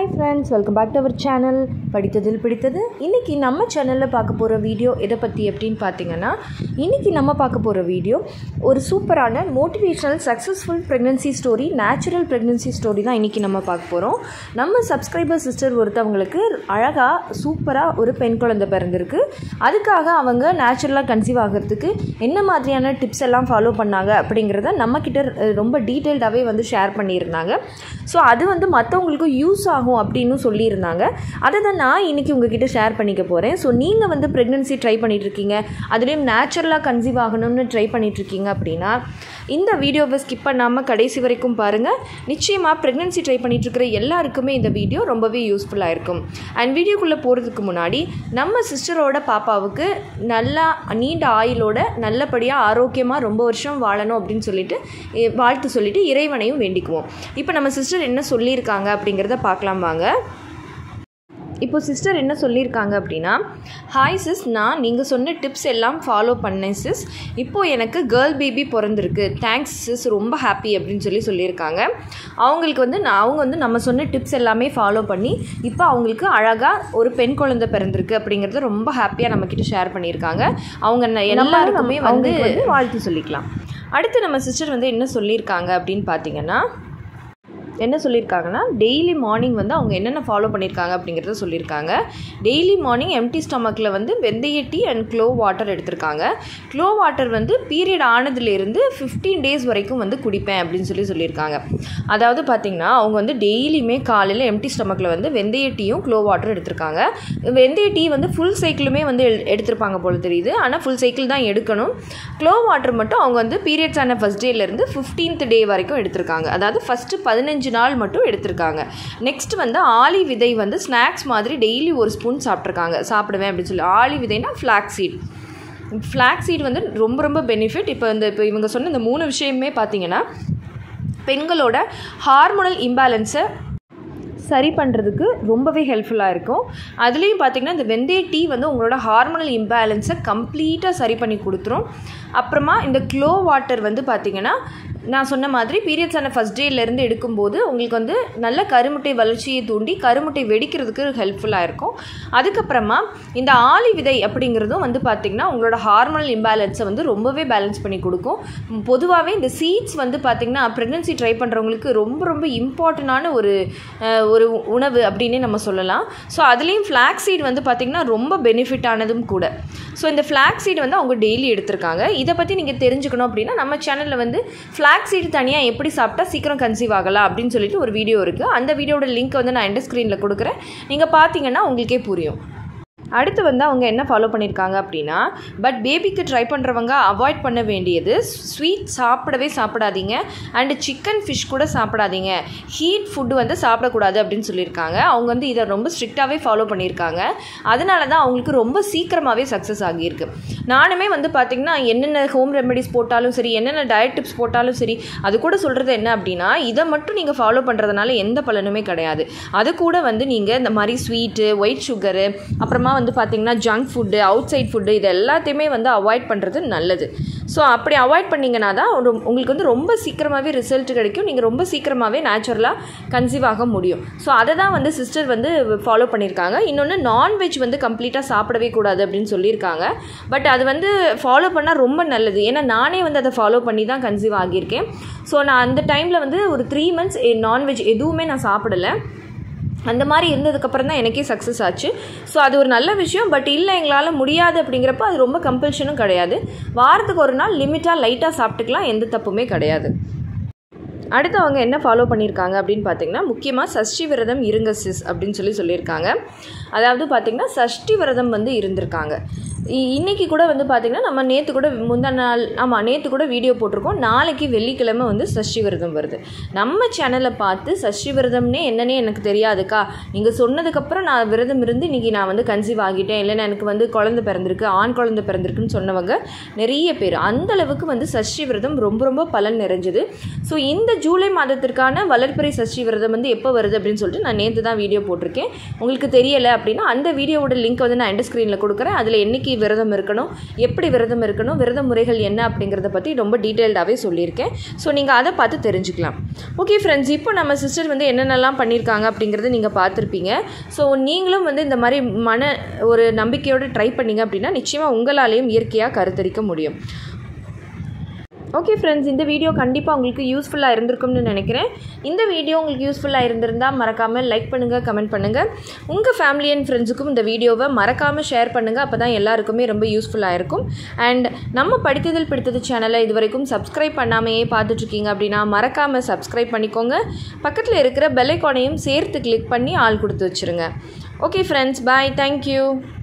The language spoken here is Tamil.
hi friends welcome back to our channel படித்ததில் பிடித்தது இன்றைக்கி நம்ம சேனலில் பார்க்க போகிற வீடியோ எதை பற்றி அப்படின்னு பார்த்தீங்கன்னா இன்றைக்கி நம்ம பார்க்க போகிற வீடியோ ஒரு சூப்பரான motivational successful pregnancy story natural pregnancy story தான் இன்றைக்கி நம்ம பார்க்க போகிறோம் நம்ம சப்ஸ்கிரைபர் சிஸ்டர் ஒருத்தவங்களுக்கு அழகாக சூப்பராக ஒரு பெண் குழந்தை பிறந்திருக்கு அதுக்காக அவங்க நேச்சுரலாக கன்சீவ் ஆகிறதுக்கு என்ன மாதிரியான டிப்ஸ் எல்லாம் ஃபாலோ பண்ணாங்க அப்படிங்கிறத நம்மக்கிட்ட அஹ், ரொம்ப டீட்டெயில்டாகவே வந்து ஷேர் பண்ணியிருந்தாங்க ஸோ அது வந்து மற்றவங்களுக்கும் யூஸ் ஆகும் அப்படின்னு சொல்லியிருந்தாங்க அதை தான் நான் இன்றைக்கி உங்ககிட்ட ஷேர் பண்ணிக்க போகிறேன் ஸோ நீங்கள் வந்து ப்ரெக்னன்சி ட்ரை பண்ணிகிட்ருக்கீங்க அதுலேயும் நேச்சுரலாக கன்சீவ் ஆகணும்னு ட்ரை பண்ணிகிட்ருக்கீங்க அப்படின்னா இந்த வீடியோவை ஸ்கிப் பண்ணாமல் கடைசி வரைக்கும் பாருங்கள் நிச்சயமாக ப்ரெக்னன்சி ட்ரை பண்ணிகிட்ருக்கிற எல்லாருக்குமே இந்த வீடியோ ரொம்பவே யூஸ்ஃபுல்லாக இருக்கும் அண்ட் வீடியோக்குள்ளே போகிறதுக்கு முன்னாடி நம்ம சிஸ்டரோட பாப்பாவுக்கு நல்லா நீண்ட ஆயுளோட நல்லபடியாக ஆரோக்கியமாக ரொம்ப வருஷம் வாழணும் அப்படின்னு சொல்லிட்டு எ, வாழ்த்து சொல்லிட்டு இறைவனையும் வேண்டிக்குவோம் இப்போ நம்ம சிஸ்டர் என்ன சொல்லியிருக்காங்க அப்படிங்கிறத பார்க்கலாம் வாங்க இப்போ சிஸ்டர் என்ன சொல்லியிருக்காங்க அப்படின்னா ஹாய் சிஸ் நான் நீங்கள் சொன்ன டிப்ஸ் எல்லாம் ஃபாலோ பண்ணேன் சிஸ் இப்போது எனக்கு கேர்ள் பேபி பிறந்திருக்கு தேங்க்ஸ் சிஸ் ரொம்ப ஹாப்பி அப்படின்னு சொல்லி சொல்லியிருக்காங்க அவங்களுக்கு வந்து நான் அவங்க வந்து நம்ம சொன்ன டிப்ஸ் எல்லாமே ஃபாலோ பண்ணி இப்போ அவங்களுக்கு அழகாக ஒரு பெண் குழந்தை பிறந்திருக்கு அப்படிங்கிறத ரொம்ப ஹாப்பியாக நம்மக்கிட்ட ஷேர் பண்ணியிருக்காங்க அவங்க ந- எல்லாருக்குமே வந்து வாழ்த்து சொல்லிக்கலாம் அடுத்து நம்ம சிஸ்டர் வந்து என்ன சொல்லியிருக்காங்க அப்படின்னு பார்த்தீங்கன்னா என்ன சொல்லியிருக்காங்கன்னா டெய்லி மார்னிங் வந்து அவங்க என்னென்ன ஃபாலோ பண்ணியிருக்காங்க அப்படிங்கிறத சொல்லியிருக்காங்க டெய்லி மார்னிங் எம்டி ஸ்டமக்கில் வந்து வெந்தய டீ அண்ட் க்ளோ வாட்டர் எடுத்திருக்காங்க க்ளோ வாட்டர் வந்து பீரியட் ஆனதுலேருந்து ஃபிஃப்டீன் டேஸ் வரைக்கும் வந்து குடிப்பேன் அப்படின்னு சொல்லி சொல்லியிருக்காங்க அதாவது பார்த்திங்கன்னா அவங்க வந்து டெய்லியுமே காலையில் எம்டி ஸ்டமக்கில் வந்து வெந்தய டீயும் க்ளோ வாட்டர் எடுத்திருக்காங்க வெந்தய டீ வந்து ஃபுல் சைக்கிளுமே வந்து எடு- எடுத்திருப்பாங்க போல தெரியுது ஆனால் ஃபுல் சைக்கிள் தான் எடுக்கணும் க்ளோ வாட்டர் மட்டும் அவங்க வந்து பீரியட்ஸ் ஆன ஃபஸ்ட் டேலேருந்து ஃபிஃப்டீன்த் டே வரைக்கும் எடுத்திருக்காங்க அதாவது ஃபஸ்ட்டு பதினஞ்சு நாள் மட்டும் எடுத்திருக்காங்க நெக்ஸ்ட் வந்து ஆளி விதை வந்து ஸ்நாக்ஸ் மாதிரி டெய்லி ஒரு ஸ்பூன் சாப்பிட்ருக்காங்க சாப்பிடுவேன் அப்படின்னு சொல்லி ஆளி விதைனா ஃப்ளாக் சீட் ஃப்ளாக் சீட் வந்து ரொம்ப ரொம்ப பெனிஃபிட் இப்போ இந்த இப்போ இவங்க சொன்ன இந்த மூணு விஷயமே பார்த்தீங்கன்னா பெண்களோட ஹார்மோனல் இம்பேலன்ஸை சரி பண்ணுறதுக்கு ரொம்பவே ஹெல்ப்ஃபுல்லாக இருக்கும் அதுலேயும் பார்த்தீங்கன்னா இந்த வெந்தய டீ வந்து உங்களோட ஹார்மோனல் இம்பேலன்ஸை கம்ப்ளீட்டாக சரி பண்ணி கொடுத்துரும் அப்புறமா இந்த க்ளோ வாட்டர் வந்து பார்த்தீங்கன்னா நான் சொன்ன மாதிரி பீரியட்ஸ் ஆன ஃபஸ்ட் டேலேருந்து எடுக்கும்போது உங்களுக்கு வந்து நல்ல கருமுட்டை வளர்ச்சியை தூண்டி கருமுட்டை வெடிக்கிறதுக்கு ஹெல்ப்ஃபுல்லாக இருக்கும் அதுக்கப்புறமா இந்த ஆளி விதை அப்படிங்கிறதும் வந்து பார்த்திங்கன்னா உங்களோட ஹார்மோனல் இம்பேலன்ஸை வந்து ரொம்பவே பேலன்ஸ் பண்ணி கொடுக்கும் பொதுவாகவே இந்த சீட்ஸ் வந்து பார்த்திங்கன்னா ப்ரெக்னன்சி ட்ரை பண்ணுறவங்களுக்கு ரொம்ப ரொம்ப இம்பார்ட்டண்டான ஒரு அஹ், ஒரு உணவு அப்படின்னே நம்ம சொல்லலாம் ஸோ அதுலேயும் ஃப்ளாக் சீட் வந்து பார்த்திங்கன்னா ரொம்ப பெனிஃபிட் ஆனதும் கூட ஸோ இந்த ஃப்ளாக் சீட் வந்து அவங்க டெய்லி எடுத்திருக்காங்க இதை பற்றி நீங்கள் தெரிஞ்சுக்கணும் அப்படின்னா நம்ம சேனலில் வந்து ஃப்ளாக் சீட் தனியாக எப்படி சாப்பிட்டா சீக்கிரம் கன்சீவ் ஆகலாம் அப்படின்னு சொல்லிட்டு ஒரு வீடியோ இருக்குது அந்த வீடியோட லிங்க் வந்து நான் எண்ட் ஸ்க்ரீனில் கொடுக்குறேன் நீங்கள் பார்த்தீங்கன்னா உங்களுக்கே புரியும் அடுத்து வந்து அவங்க என்ன ஃபாலோ பண்ணியிருக்காங்க அப்படின்னா பட் பேபிக்கு ட்ரை பண்ணுறவங்க அவாய்ட் பண்ண வேண்டியது ஸ்வீட் சாப்பிடவே சாப்பிடாதீங்க அண்டு சிக்கன் ஃபிஷ் கூட சாப்பிடாதீங்க ஹீட் ஃபுட்டு வந்து சாப்பிடக்கூடாது அப்படின்னு சொல்லியிருக்காங்க அவங்க வந்து இதை ரொம்ப ஸ்ட்ரிக்டாகவே ஃபாலோ பண்ணியிருக்காங்க அதனால தான் அவங்களுக்கு ரொம்ப சீக்கிரமாகவே சக்ஸஸ் ஆகியிருக்கு நானுமே வந்து பார்த்திங்கன்னா என்னென்ன ஹோம் ரெமெடிஸ் போட்டாலும் சரி என்னென்ன டயட் டிப்ஸ் போட்டாலும் சரி அது கூட சொல்கிறது என்ன அப்படின்னா இதை மட்டும் நீங்கள் ஃபாலோ பண்ணுறதுனால எந்த பலனுமே கிடையாது அது கூட வந்து நீங்கள் இந்த மாதிரி ஸ்வீட்டு ஒயிட் சுகரு அப்புறமா வந்து பார்த்திங்கன்னா junk food outside food இது எல்லாத்தையுமே வந்து அவாய்ட் பண்ணுறது நல்லது ஸோ அப்படி அவாய்ட் பண்ணிங்கன்னா தான் ஒரு உங்களுக்கு வந்து ரொம்ப சீக்கிரமாகவே ரிசல்ட் கிடைக்கும் நீங்கள் ரொம்ப சீக்கிரமாகவே நேச்சுரலாக கன்சீவ் ஆக முடியும் ஸோ அதை தான் வந்து சிஸ்டர் வந்து ஃபாலோ பண்ணியிருக்காங்க இன்னொன்று நான்வெஜ் வந்து கம்ப்ளீட்டாக சாப்பிடவே கூடாது அப்படின்னு சொல்லியிருக்காங்க பட் அது வந்து ஃபாலோ பண்ணால் ரொம்ப நல்லது ஏன்னா நானே வந்து அதை ஃபாலோ பண்ணி தான் கன்சீவ் ஆகியிருக்கேன் ஸோ நான் அந்த டைமில் வந்து ஒரு த்ரீ மந்த்ஸ் நான்வெஜ் எதுவுமே நான் சாப்பிடலை அந்த மாதிரி இருந்ததுக்கப்புறம் தான் எனக்கே சக்ஸஸ் ஆச்சு ஸோ அது ஒரு நல்ல விஷயம் பட் இல்லை எங்களால் முடியாது அப்படிங்கிறப்ப அது ரொம்ப கம்பல்ஷனும் கிடையாது வாரத்துக்கு ஒரு நாள் லிமிட்டாக லைட்டாக சாப்பிட்டுக்கலாம் எந்த தப்புமே கிடையாது அடுத்து அவங்க என்ன ஃபாலோ பண்ணியிருக்காங்க அப்படின்னு பார்த்தீங்கன்னா முக்கியமாக சஷ்டி விரதம் இருங்க சிஸ் அப்படின்னு சொல்லி சொல்லியிருக்காங்க அதாவது பார்த்திங்கன்னா சஷ்டி விரதம் வந்து இருந்திருக்காங்க இ- இன்னைக்கு கூட வந்து பார்த்திங்கன்னா நம்ம நேற்று கூட முந்தா நாள் ஆமாம் நேற்று கூட வீடியோ போட்டிருக்கோம் நாளைக்கு வெள்ளிக்கிழமை வந்து சஷ்டி விரதம் வருது நம்ம சேனலை பார்த்து சஷ்டி விரதம்னே என்னன்னே எனக்கு தெரியாதுக்கா நீங்கள் சொன்னதுக்கப்புறம் நான் விரதம் இருந்து இன்றைக்கி நான் வந்து கன்சீவ் ஆகிட்டேன் இல்லைன்னா எனக்கு வந்து குழந்தை பிறந்திருக்கு ஆண் குழந்தை பிறந்திருக்குன்னு சொன்னவங்க நிறைய பேர் அந்த அளவுக்கு வந்து சஷ்டி விரதம் ரொம்ப ரொம்ப பலன் நிறைஞ்சது ஸோ இந்த ஜூலை மாதத்திற்கான வளர்ப்பிறை சஷ்டி விரதம் வந்து எப்போ வருது அப்படின்னு சொல்லிட்டு நான் நேற்று தான் வீடியோ போட்டிருக்கேன் உங்களுக்கு தெரியலை அப்படின்னா அந்த வீடியோவோட லிங்க் வந்து நான் எண்ட் ஸ்க்ரீனில் கொடுக்குறேன் அதில் என்னைக்கு என்னைக்கு விரதம் இருக்கணும் எப்படி விரதம் இருக்கணும் விரத முறைகள் என்ன அப்படிங்கிறத பற்றி ரொம்ப டீட்டெயில்டாகவே சொல்லியிருக்கேன் ஸோ நீங்கள் அதை பார்த்து தெரிஞ்சுக்கலாம் ஓகே ஃப்ரெண்ட்ஸ் இப்போ நம்ம சிஸ்டர் வந்து என்னென்னலாம் பண்ணியிருக்காங்க அப்படிங்கிறத நீங்கள் பார்த்துருப்பீங்க ஸோ நீங்களும் வந்து இந்த மாதிரி மன ஒரு நம்பிக்கையோடு ட்ரை பண்ணீங்க அப்படின்னா நிச்சயமாக உங்களாலேயும் இயற்கையாக கருத்தரிக்க முடியும் ஓகே ஃப்ரெண்ட்ஸ் இந்த வீடியோ கண்டிப்பாக உங்களுக்கு யூஸ்ஃபுல்லாக இருந்திருக்கும்னு நினைக்கிறேன் இந்த வீடியோ உங்களுக்கு யூஸ்ஃபுல்லாக இருந்திருந்தால் மறக்காமல் லைக் பண்ணுங்கள் கமெண்ட் பண்ணுங்கள் உங்கள் ஃபேமிலி அண்ட் ஃப்ரெண்ட்ஸுக்கும் இந்த வீடியோவை மறக்காமல் ஷேர் பண்ணுங்கள் அப்போ தான் எல்லாருக்குமே ரொம்ப யூஸ்ஃபுல்லாக இருக்கும் அண்ட் நம்ம படித்ததில் பிடித்தது சேனலை இது வரைக்கும் சப்ஸ்கிரைப் பண்ணாமையே பார்த்துட்ருக்கீங்க அப்படின்னா மறக்காமல் சப்ஸ்கிரைப் பண்ணிக்கோங்க பக்கத்தில் இருக்கிற பெல்லைக்கானையும் சேர்த்து கிளிக் பண்ணி ஆள் கொடுத்து வச்சுருங்க ஓகே ஃப்ரெண்ட்ஸ் பாய் தேங்க்யூ